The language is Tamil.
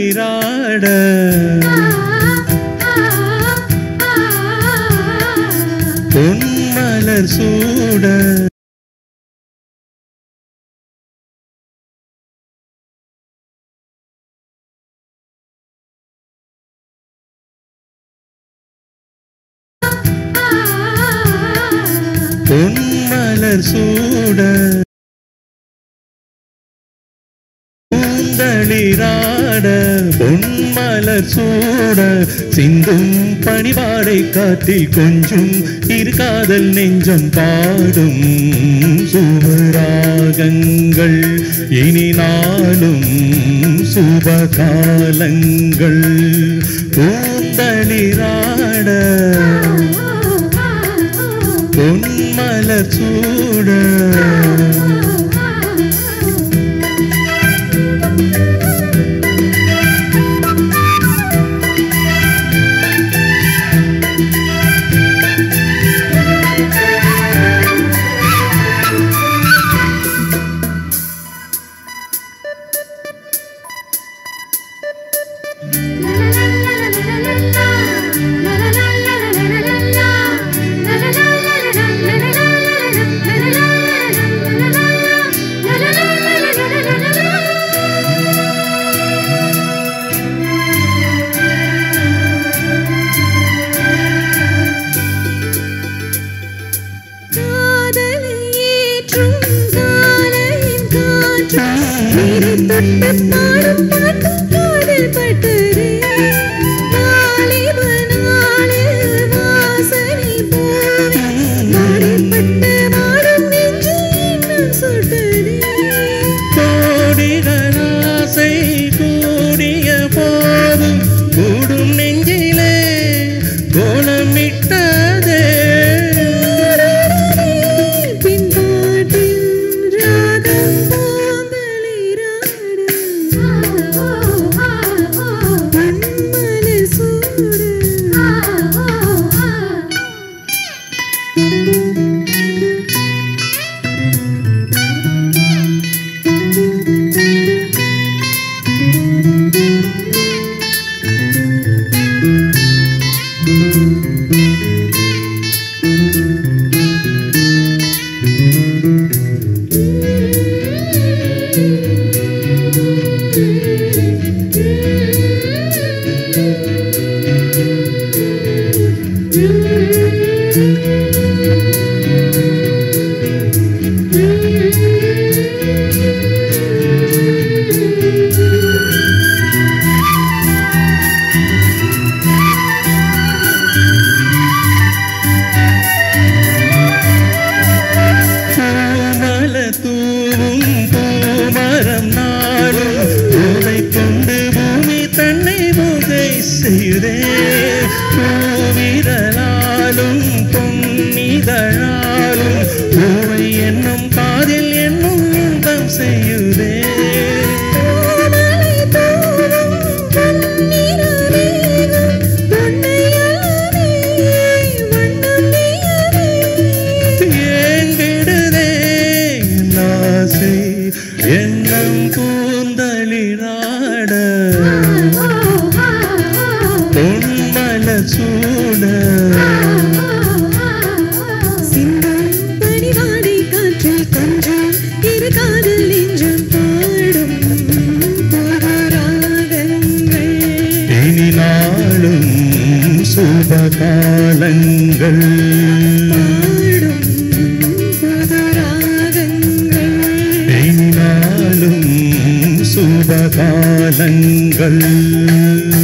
பூந்தளிராட பொன்மலர் சூட பொன்மலர் சூட பூந்தளிராட பொன்மலர் சூட சிந்தும் பணிவாடை காத்தில் கொஞ்சம் இருகாதல் நெஞ்சம் பாடும் சுவராகங்கள் இனி நாளும் சுபகாலங்கள் பூந்தளிராட பொன்மலர் சூட காதலை ஏற்றும் காலையின் காற்று நீரை தொட்டு பாடும் பாட்டு காதல் பட்டதே வாலிப நாளில் வாசனை போவே வாடிப்பட்டு வாடும் நெஞ்சு இன்னும் சுட்டதே கோடிகளாசை கூடிய போதும் கூடும் நெஞ்சிலே கோலமிட்டதே பின்பாட்டில் ராகம் போந்தளிராடும் மண்மலர் சூடு பூமல தூவும் பூமரம் நாளும் பூவை கொண்டு பூமி தன்னை பூஜை செய்தே பூவிரலாலும் பொன்னிதழாலும் பூவை என்னும் காதில் என்னும் இன்பம் செய்யுதே கோமலை தூவும் பொன்னிறமேகம் பொன்னையல்லவே வண்ணம் நீயவே ஏங்கிடுதே நாசை எண்ணம் பூந்தளிராட பொன்மல சூட சிந்தும் பனிவாடை காற்றில் கொஞ்சம் இரு காதல் நெஞ்சம் பாடும் புதுராகங்கள் இனி நாளும் சுபகாலங்கள் பாடும் புதுராகங்கள் இனி நாளும் சுபகாலங்கள்